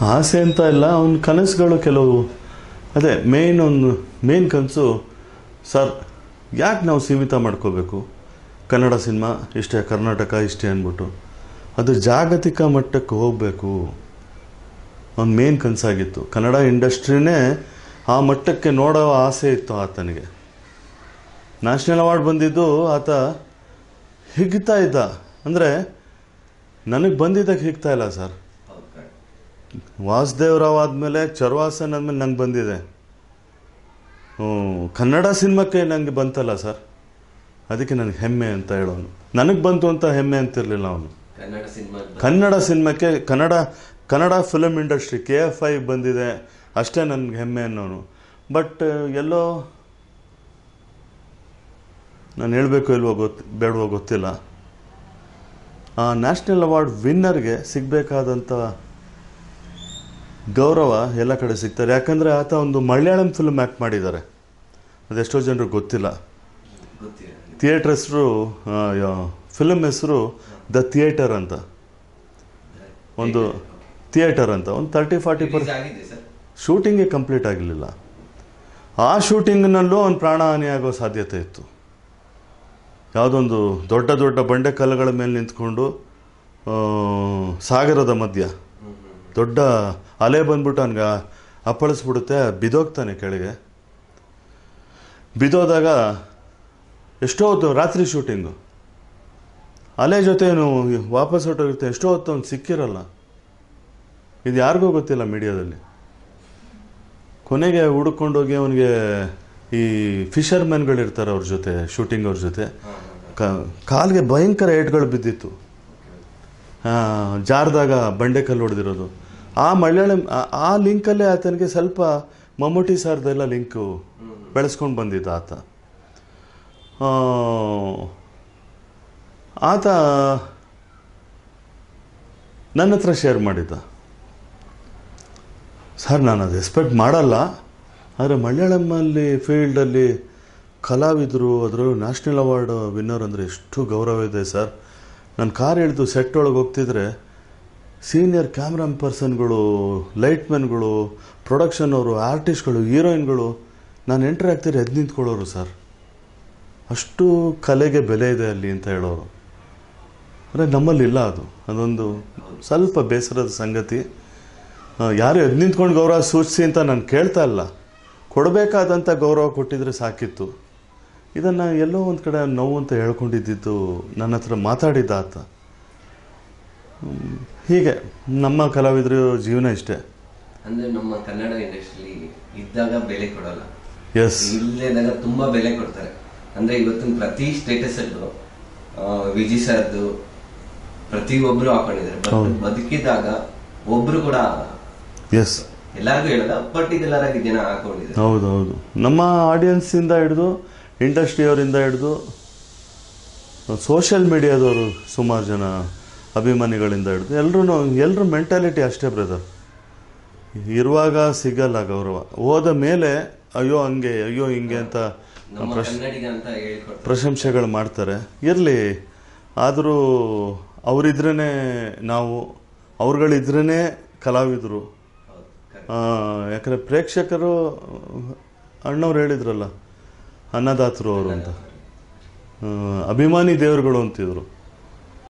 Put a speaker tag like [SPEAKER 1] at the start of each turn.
[SPEAKER 1] ಆಸೆ ಅಂತ ಇಲ್ಲ ಅವನ ಕನಸುಗಳು ಕೆಲವು ಅದೇ ಮೇನ್ ಒಂದು ಮೇನ್ ಕನಸು ಸರ್ ಯಾಕೆ ನಾವು ಸೀಮಿತ ಮಾಡ್ಕೋಬೇಕು ಕನ್ನಡ ಸಿನಿಮಾ ಇಷ್ಟೇ ಕರ್ನಾಟಕ ಇಷ್ಟೇ ಅಂದ್ಬಿಟ್ಟು ಅದು ಜಾಗತಿಕ ಮಟ್ಟಕ್ಕೆ ಹೋಗಬೇಕು ಅವ್ನ ಮೇನ್ ಕನಸಾಗಿತ್ತು ಕನ್ನಡ ಇಂಡಸ್ಟ್ರಿನೇ ಆ ಮಟ್ಟಕ್ಕೆ ನೋಡೋ ಆಸೆ ಇತ್ತು ಆತನಿಗೆ ನ್ಯಾಷನಲ್ ಅವಾರ್ಡ್ ಬಂದಿದ್ದು ಆತ ಹಿಗ್ತಾ ಇದ್ದ ಅಂದರೆ ನನಗೆ ಬಂದಿದ್ದಕ್ಕೆ ಹಿಗ್ತಾ ಇಲ್ಲ ಸರ್
[SPEAKER 2] ಹೌದು ಕರೆಕ್ಟ್
[SPEAKER 1] ವಾಸುದೇವರಾವ್ ಆದಮೇಲೆ ಚರ್ವಾಸನ್ ಆದಮೇಲೆ ನಂಗೆ ಬಂದಿದೆ ಹ್ಮ್, ಕನ್ನಡ ಸಿನಿಮಾಕ್ಕೆ ನನಗೆ ಬಂತಲ್ಲ ಸರ್ ಅದಕ್ಕೆ ನನಗೆ ಹೆಮ್ಮೆ ಅಂತ ಹೇಳೋನು ನನಗೆ ಬಂತು ಅಂತ ಹೆಮ್ಮೆ ಅಂತಿರಲಿಲ್ಲ ಅವನು
[SPEAKER 2] ಕನ್ನಡ ಸಿನಿಮಾ
[SPEAKER 1] ಕನ್ನಡ ಸಿನಿಮಾಕ್ಕೆ Kannada Kannada film industry K F I ಬಂದಿದೆ ಅಷ್ಟೇ ನನಗೆ ಹೆಮ್ಮೆ ಅನ್ನೋನು ಬಟ್ ಎಲ್ಲೋ ನಾನು ಹೇಳಬೇಕು ಇಲ್ವೋ ಗೊತ್ತು ಬೇಡವೋ ಗೊತ್ತಿಲ್ಲ ಆ ನ್ಯಾಷನಲ್ ಅವಾರ್ಡ್ ವಿನ್ನರ್ಗೆ ಸಿಗಬೇಕಾದಂಥ ಗೌರವ ಎಲ್ಲ ಕಡೆ ಸಿಗ್ತಾರೆ ಯಾಕಂದರೆ ಆತ ಒಂದು ಮಲಯಾಳಂ ಫಿಲ್ಮ್ ಆ್ಯಕ್ಟ್ ಮಾಡಿದ್ದಾರೆ ಅದೆಷ್ಟೋ ಜನರಿಗೆ ಗೊತ್ತಿಲ್ಲ
[SPEAKER 2] ಗೊತ್ತಿದೆ
[SPEAKER 1] ಥಿಯೇಟರ್ ಹೆಸರು ಫಿಲ್ಮ್ ಹೆಸರು ದ ಥಿಯೇಟರ್ ಅಂತ ಒಂದು ಥಿಯೇಟರ್ ಅಂತ ಒಂದು ತರ್ಟಿ ಫಾರ್ಟಿ ಪರ್
[SPEAKER 2] Release ಆಗಿದೆ ಸರ್
[SPEAKER 1] ಶೂಟಿಂಗೇ ಕಂಪ್ಲೀಟ್ ಆಗಲಿಲ್ಲ ಆ ಶೂಟಿಂಗ್ನಲ್ಲೂ ಒಂದು ಪ್ರಾಣಹಾನಿ ಆಗೋ ಸಾಧ್ಯತೆ ಇತ್ತು ಯಾವುದೊಂದು ದೊಡ್ಡ ದೊಡ್ಡ ಬಂಡೆ ಕಲ್ಲುಗಳ ಮೇಲೆ ನಿಂತ್ಕೊಂಡು ಆ, ಸಾಗರದ ಮಧ್ಯ ದೊಡ್ಡ ಅಲೆ ಬಂದ್ಬಿಟ್ಟು ಅವನಿಗೆ ಅಪ್ಪಳಿಸ್ಬಿಡುತ್ತೆ ಬಿದೋಗ್ತಾನೆ ಕೆಳಗೆ ಬಿದೋದಾಗ ಎಷ್ಟೋ ಹೊತ್ತು ರಾತ್ರಿ ಶೂಟಿಂಗು ಅಲೆ ಜೊತೆ ವಾಪಸ್ ಹೊಟ್ಟೋಗಿರುತ್ತೆ ಎಷ್ಟೋ ಹೊತ್ತು ಅವ್ನು ಸಿಕ್ಕಿರಲ್ಲ ಇದು ಯಾರಿಗೂ ಗೊತ್ತಿಲ್ಲ ಮೀಡಿಯಾದಲ್ಲಿ ಕೊನೆಗೆ ಹುಡುಕೊಂಡೋಗಿ ಅವನಿಗೆ ಈ ಫಿಶರ್ ಮ್ಯಾನ್ಗಳಿರ್ತಾರೆ ಅವ್ರ ಜೊತೆ ಶೂಟಿಂಗ್ ಅವ್ರ ಜೊತೆ ಕ- ಕಾಲ್ಗೆ ಭಯಂಕರ ಏಟ್ಗಳು ಬಿದ್ದಿತ್ತು ಆ, ಜಾರ್ದಾಗ ಬಂಡೆಕಲ್ಲು ಹೊಡೆದಿರೋದು ಆ ಮಲಯಾಳಂ ಆ- ಆ ಲಿಂಕಲ್ಲೇ ಆತನಿಗೆ ಸ್ವಲ್ಪ ಮಮ್ಮೂಟಿ ಸಾರ್ದೆಲ್ಲ ಲಿಂಕು ಬೆಳೆಸ್ಕೊಂಡು ಬಂದಿದ್ದ ಆತ ಆ, ಆತ ನನ್ನ ಹತ್ರ ಶೇರ್ ಮಾಡಿದ್ದ ಸರ್ ನಾನು ಅದು ಎಕ್ಸ್ಪೆಕ್ಟ್ ಮಾಡಲ್ಲ ಆದರೆ ಮಲಯಾಳಮಲ್ಲಿ ಫೀಲ್ಡಲ್ಲಿ ಕಲಾವಿದರು ಅದರಲ್ಲೂ ನ್ಯಾಷನಲ್ ಅವಾರ್ಡ್ ವಿನ್ನರ್ ಅಂದರೆ ಎಷ್ಟು ಗೌರವ ಇದೆ ಸರ್ ನಾನು ಕಾರ್ ಇಳಿದು ಸೆಟ್ ಒಳಗೆ ಹೋಗ್ತಿದ್ರೆ ಸೀನಿಯರ್ ಕ್ಯಾಮ್ರಾನ್ ಪರ್ಸನ್ಗಳು ಲೈಟ್ಮೆನ್ಗಳು ಪ್ರೊಡಕ್ಷನ್ ಅವರು ಆರ್ಟಿಸ್ಟ್ಗಳು ಹೀರೋಯಿನ್ಗಳು ನಾನು ಎಂಟ್ರಿ ಆಗ್ತಿದ್ರೆ ಎದ್ದು ನಿಂತ್ಕೊಳ್ಳೋರು ಸರ್ ಅಷ್ಟು ಕಲೆಗೆ ಬೆಲೆ ಇದೆ ಅಲ್ಲಿ ಅಂತ ಹೇಳೋರು ಅಂದರೆ ನಮ್ಮಲ್ಲಿ ಇಲ್ಲ ಅದು ಅದೊಂದು ಸ್ವಲ್ಪ ಬೇಸರದ ಸಂಗತಿ ಆ, ಯಾರು ಎದ್ದು ನಿಂತ್ಕೊಂಡು ಗೌರವ ಸೂಚಿಸಿ ಅಂತ ನಾನು ಕೇಳ್ತಾ ಇಲ್ಲ ಕೊಡಬೇಕಾದಂಥ ಗೌರವ ಕೊಟ್ಟಿದ್ರೆ ಸಾಕಿತ್ತು ಇದನ್ನು ಎಲ್ಲೋ ಒಂದು ಕಡೆ ನೋವು ಅಂತ ಹೇಳ್ಕೊಂಡಿದ್ದಿದ್ದು ನನ್ನ ಹತ್ರ ಮಾತಾಡಿದ್ದ ಆತ ಹ್ಮ್, ಹೀಗೆ ನಮ್ಮ ಕಲಾವಿದರ ಜೀವನ ಇಷ್ಟೇ
[SPEAKER 2] ಅಂದ್ರೆ ನಮ್ಮ ಕನ್ನಡ ಇಂಡಸ್ಟ್ರಿ ಇದ್ದಾಗ ಬೆಲೆ ಕೊಡಲ್ಲ
[SPEAKER 1] ಎಸ್
[SPEAKER 2] ಇಲ್ಲದಾಗ ತುಂಬಾ ಬೆಲೆ ಕೊಡ್ತಾರೆ ಅಂದ್ರೆ ಇವತ್ತಿನ ಪ್ರತಿ ಸ್ಟೇಟಸ್ ಅಲ್ಲೂ ಆ, ವಿಜಿ ಸರ್ದು ಪ್ರತಿ ಒಬ್ರು ಹಾಕೊಂಡಿದ್ದಾರೆ But
[SPEAKER 1] ಹೌದು.
[SPEAKER 2] ಬದುಕಿದಾಗ ಒಬ್ರು ಕೂಡ
[SPEAKER 1] ಎಸ್
[SPEAKER 2] ಎಲ್ಲಾರ್ಗು ಹೇಳಲ್ಲ ಬಟ್ ಇದೆಲ್ಲರಾಗಿ ಜನ ಹಾಕೊಂಡಿದ್ದಾರೆ
[SPEAKER 1] ಹೌದು ಹೌದು ನಮ್ಮ ಆಡಿಯನ್ಸಿಂದ ಹಿಡಿದು ಇಂಡಸ್ಟ್ರಿಯವರಿಂದ ಹಿಡಿದು ಸೋಷಿಯಲ್ ಮೀಡಿಯಾದವರು ಸುಮಾರು ಜನ ಅಭಿಮಾನಿಗಳಿಂದ ಹಿಡಿದು ಎಲ್ಲರೂ ಎಲ್ಲರ ಮೆಂಟಾಲಿಟಿ ಅಷ್ಟೇ ಬ್ರದರ್ ಇರುವಾಗ ಸಿಗಲ್ಲ ಗೌರವ ಹೋದ ಮೇಲೆ ಅಯ್ಯೋ ಹಂಗೆ ಅಯ್ಯೋ ಹಿಂಗೆ ಅಂತ
[SPEAKER 2] ನಮ್ಮ
[SPEAKER 1] ಪ್ರಶ್
[SPEAKER 2] ಕನ್ನಡಿಗ ಅಂತ ಹೇಳ್ಕೊಡ್ತಾರೆ
[SPEAKER 1] ಪ್ರಶಂಸೆಗಳು ಮಾಡ್ತಾರೆ ಇರಲಿ ಆದರೂ ಅವರಿದ್ರೇ ನಾವು ಅವ್ರುಗಳಿದ್ರೇ ಕಲಾವಿದರು
[SPEAKER 2] ಹೌದು, correct.
[SPEAKER 1] ಆ, ಯಾಕಂದ್ರೆ ಪ್ರೇಕ್ಷಕರು ಅಣ್ಣವ್ರು ಹೇಳಿದ್ರಲ್ಲ ಅನ್ನದಾತರು ಅವರು ಅಂತ ಆ, ಅಭಿಮಾನಿ ದೇವರುಗಳು ಅಂತಿದ್ರು